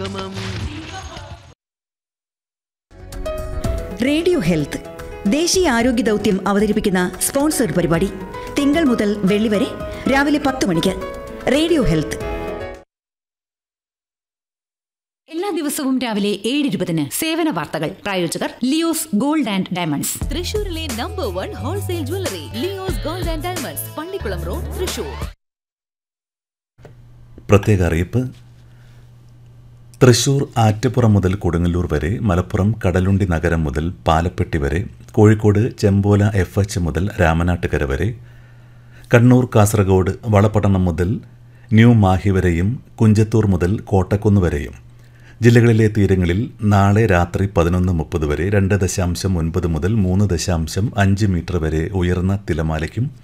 radio health ദേശീയ ആരോഗ്യ ദൗത്യം അവതരിപ്പിക്കുന്ന സ്പോൺസർഡ് പരിപാടി തിങ്കൾ മുതൽ വെള്ളി വരെ രാവിലെ പത്ത് മണിക്ക് റേഡിയോ ഹെൽത്ത് എല്ലാ ദിവസവും രാവിലെ ഏഴ് ഇരുപതിന് സേവന വാർത്തകൾ പ്രായോജകർ ലിയോസ് ഗോൾഡ് ആൻഡ് ഡയമണ്ട്സ് തൃശൂരിലെ number one wholesale jewellery Leo's gold and diamonds Pallikulam road Thrissur പ്രത്യേക അറിയിപ്പ് തൃശൂർ ആറ്റപ്പുറം മുതൽ കൊടുങ്ങല്ലൂർ വരെ മലപ്പുറം കടലുണ്ടി നഗരം മുതൽ പാലപ്പെട്ടി വരെ കോഴിക്കോട് ചെമ്പോല എഫ് എച്ച് മുതൽ രാമനാട്ടുകര വരെ കണ്ണൂർ കാസർഗോഡ് വളപട്ടണം മുതൽ ന്യൂ മാഹി വരെയും കുഞ്ചത്തൂർ മുതൽ കോട്ടക്കുന്ന് വരെയും ജില്ലകളിലെ തീരങ്ങളിൽ നാളെ രാത്രി പതിനൊന്ന് മുപ്പത് വരെ രണ്ട് ദശാംശം ഒൻപത് മുതൽ മൂന്ന് ദശാംശം അഞ്ച് മീറ്റർ വരെ ഉയർന്ന തിലമാലയ്ക്കും